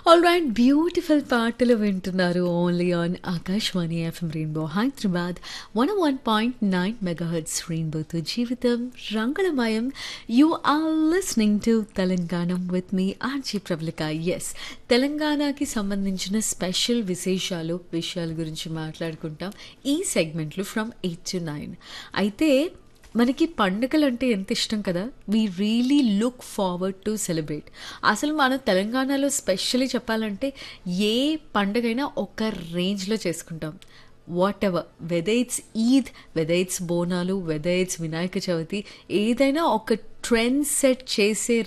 all right beautiful పాటలు వింటున్నారు only on Akashvani FM rainbow Hyderabad one one point nine megahertz రెయిన్బోతో జీవితం రంగులమయం you are listening to Telangana with మీ ఆర్జీ ప్రబలిక ఎస్ తెలంగాణకి సంబంధించిన స్పెషల్ విశేషాలు విషయాల గురించి మాట్లాడుకుంటాం ఈ సెగ్మెంట్లో ఫ్రమ్ ఎయిట్ టు నైన్ అయితే మనకి పండుగలు అంటే ఎంత ఇష్టం కదా we really look forward to celebrate అసలు మన తెలంగాణలో స్పెషల్లీ చెప్పాలంటే ఏ పండుగైనా ఒక రేంజ్లో చేసుకుంటాం whatever whether it's Eid whether it's Bonalu whether it's Vinayaka Chavithi ఏదైనా ఒక ట్రెండ్ సెట్ చేసే